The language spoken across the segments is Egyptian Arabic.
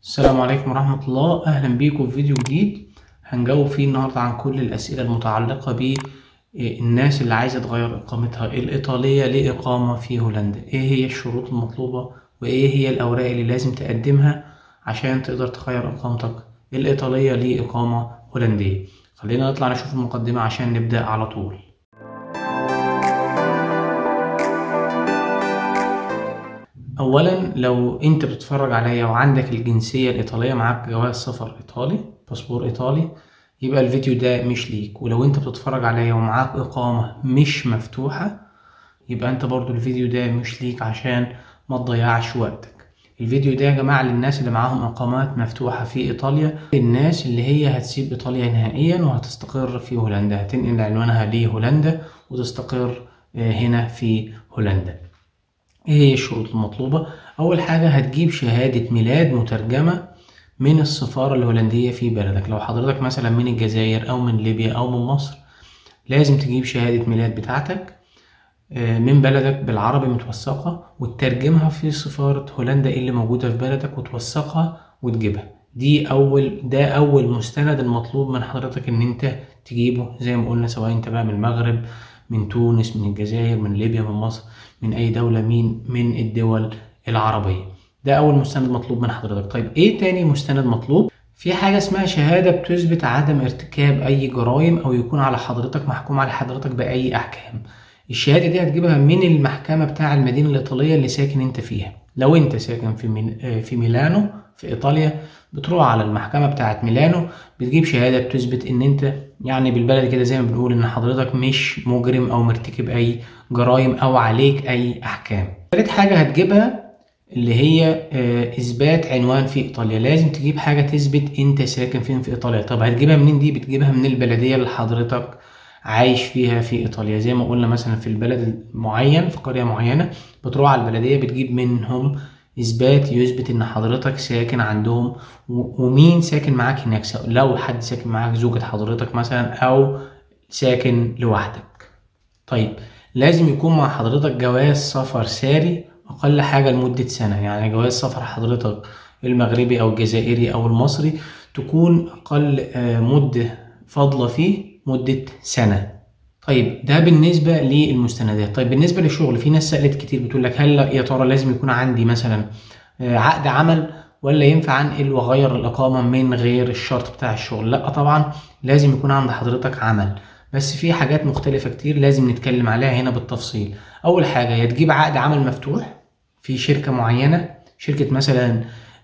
السلام عليكم ورحمة الله أهلا بيكم في فيديو جديد هنجاوب فيه النهاردة عن كل الأسئلة المتعلقة بالناس اللي عايزة تغير إقامتها الإيطالية لإقامة في هولندا إيه هي الشروط المطلوبة وإيه هي الأوراق اللي لازم تقدمها عشان تقدر تغير إقامتك الإيطالية لإقامة هولندية خلينا نطلع نشوف المقدمة عشان نبدأ على طول اولا لو انت بتتفرج عليا وعندك الجنسيه الايطاليه معاك جواز سفر ايطالي باسبور ايطالي يبقى الفيديو ده مش ليك ولو انت بتتفرج عليا ومعاك اقامه مش مفتوحه يبقى انت برضو الفيديو ده مش ليك عشان ما تضيعش وقتك الفيديو ده يا جماعه للناس اللي معاهم اقامات مفتوحه في ايطاليا الناس اللي هي هتسيب ايطاليا نهائيا وهتستقر في هولندا هتنقل عنوانها لهولندا وتستقر هنا في هولندا ايه هي الشروط المطلوبة؟ أول حاجة هتجيب شهادة ميلاد مترجمة من السفارة الهولندية في بلدك لو حضرتك مثلا من الجزائر أو من ليبيا أو من مصر لازم تجيب شهادة ميلاد بتاعتك من بلدك بالعربي متوثقة وتترجمها في سفارة هولندا اللي موجودة في بلدك وتوثقها وتجيبها دي أول ده أول مستند المطلوب من حضرتك إن أنت تجيبه زي ما قلنا سواء أنت بقى من المغرب من تونس من الجزائر من ليبيا من مصر من اي دولة مين من الدول العربية ده اول مستند مطلوب من حضرتك طيب ايه تاني مستند مطلوب في حاجة اسمها شهادة بتثبت عدم ارتكاب اي جرائم او يكون على حضرتك محكوم على حضرتك باي احكام الشهادة دي هتجيبها من المحكمة بتاع المدينة الإيطالية اللي ساكن أنت فيها لو أنت ساكن في ميل... في ميلانو في إيطاليا بتروح على المحكمة بتاعت ميلانو بتجيب شهادة بتثبت إن أنت يعني بالبلد كده زي ما بنقول إن حضرتك مش مجرم أو مرتكب أي جرائم أو عليك أي أحكام. تالت حاجة هتجيبها اللي هي إثبات عنوان في إيطاليا، لازم تجيب حاجة تثبت أنت ساكن فين في إيطاليا، طب هتجيبها منين دي؟ بتجيبها من البلدية اللي حضرتك عايش فيها في ايطاليا زي ما قلنا مثلا في البلد معين في قريه معينه بتروح على البلديه بتجيب منهم اثبات يثبت ان حضرتك ساكن عندهم ومين ساكن معاك هناك لو حد ساكن معاك زوجة حضرتك مثلا او ساكن لوحدك طيب لازم يكون مع حضرتك جواز سفر ساري اقل حاجه لمده سنه يعني جواز سفر حضرتك المغربي او الجزائري او المصري تكون اقل مده فاضله فيه مدة سنة طيب ده بالنسبة للمستندات طيب بالنسبة للشغل في ناس سألت كتير بتقول لك هل يا ترى لازم يكون عندي مثلا عقد عمل ولا ينفع انقل واغير الاقامة من غير الشرط بتاع الشغل لا طبعا لازم يكون عند حضرتك عمل بس في حاجات مختلفة كتير لازم نتكلم عليها هنا بالتفصيل اول حاجة يا تجيب عقد عمل مفتوح في شركة معينة شركة مثلا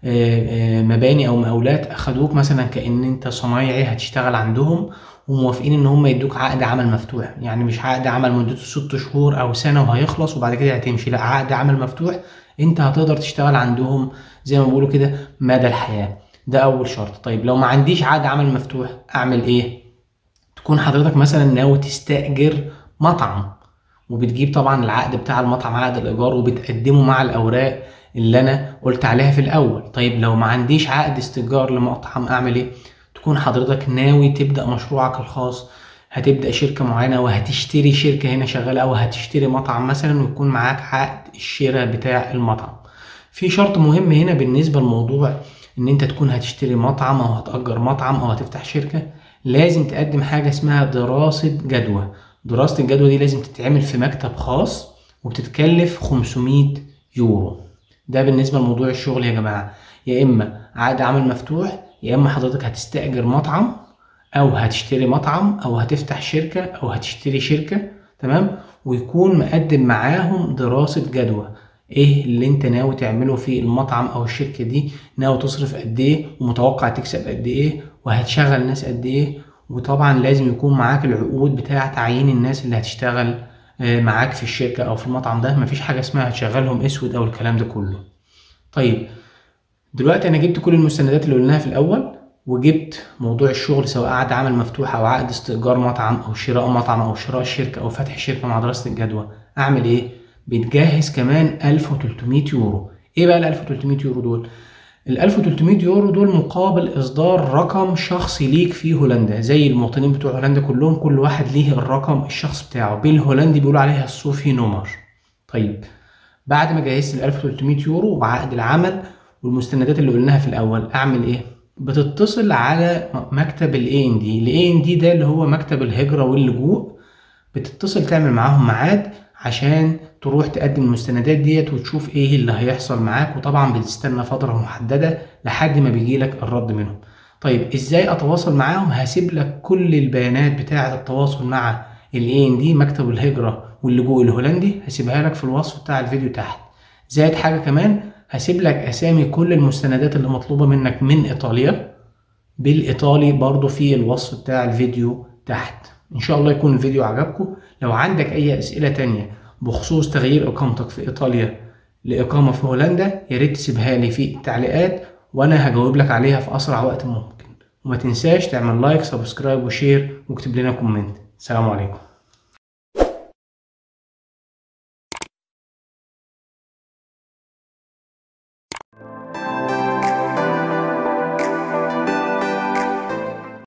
مباني او مقاولات اخدوك مثلا كان انت صنايعي هتشتغل عندهم وموافقين ان هم يدوك عقد عمل مفتوح يعني مش عقد عمل مدته ست شهور او سنه وهيخلص وبعد كده هتمشي لا عقد عمل مفتوح انت هتقدر تشتغل عندهم زي ما بيقولوا كده مدى الحياه ده اول شرط طيب لو ما عنديش عقد عمل مفتوح اعمل ايه تكون حضرتك مثلا ناوي تستاجر مطعم وبتجيب طبعا العقد بتاع المطعم عقد الايجار وبتقدمه مع الاوراق اللي انا قلت عليها في الاول طيب لو ما عنديش عقد استئجار لمطعم اعمل ايه تكون حضرتك ناوي تبدا مشروعك الخاص هتبدا شركه معينه وهتشتري شركه هنا شغاله او هتشتري مطعم مثلا ويكون معاك عقد الشراء بتاع المطعم في شرط مهم هنا بالنسبه للموضوع ان انت تكون هتشتري مطعم او هتاجر مطعم او هتفتح شركه لازم تقدم حاجه اسمها دراسه جدوى دراسه الجدوى دي لازم تتعمل في مكتب خاص وبتتكلف 500 يورو ده بالنسبه لموضوع الشغل يا جماعه يا اما عقد عمل مفتوح يا اما حضرتك هتستاجر مطعم او هتشتري مطعم او هتفتح شركه او هتشتري شركه تمام ويكون مقدم معاهم دراسه جدوى ايه اللي انت ناوي تعمله في المطعم او الشركه دي ناوي تصرف قد ايه ومتوقع تكسب قد ايه وهتشغل ناس قد ايه وطبعا لازم يكون معاك العقود بتاع تعيين الناس اللي هتشتغل معاك في الشركه او في المطعم ده مفيش حاجه اسمها هتشغلهم اسود او الكلام ده كله طيب دلوقتي انا جبت كل المستندات اللي قلناها في الاول وجبت موضوع الشغل سواء عقد عمل مفتوح او عقد استئجار مطعم او شراء مطعم او شراء شركه او فتح شركه مع دراسه الجدوى اعمل ايه بتجهز كمان 1300 يورو ايه بقى ال 1300 يورو دول ال 1300 يورو دول مقابل اصدار رقم شخصي ليك في هولندا زي المواطنين بتوع هولندا كلهم كل واحد ليه الرقم الشخص بتاعه بالهولندي بيقولوا عليها الصوفي نومر طيب بعد ما جهزت ال 1300 يورو وعقد العمل والمستندات اللي قلناها في الاول اعمل ايه بتتصل على مكتب الاي ان دي الاي ان دي ده اللي هو مكتب الهجرة واللجوء بتتصل تعمل معاهم ميعاد عشان تروح تقدم المستندات ديت وتشوف ايه اللي هيحصل معاك وطبعا بتستنى فترة محددة لحد ما بيجيلك الرد منهم طيب ازاي اتواصل معاهم هسيب لك كل البيانات بتاعة التواصل مع الاي ان دي مكتب الهجرة واللجوء الهولندي هسيبها لك في الوصف بتاع الفيديو تحت زائد حاجة كمان هسيب لك اسامي كل المستندات اللي مطلوبة منك من ايطاليا بالايطالي برضو في الوصف بتاع الفيديو تحت ان شاء الله يكون الفيديو عجبكم لو عندك اي اسئلة تانية بخصوص تغيير اقامتك في ايطاليا لاقامة في هولندا يا ريت تسيبها لي في التعليقات وانا هجاوب لك عليها في اسرع وقت ممكن وما تنساش تعمل لايك سبسكرايب وشير واكتب لنا كومنت سلام عليكم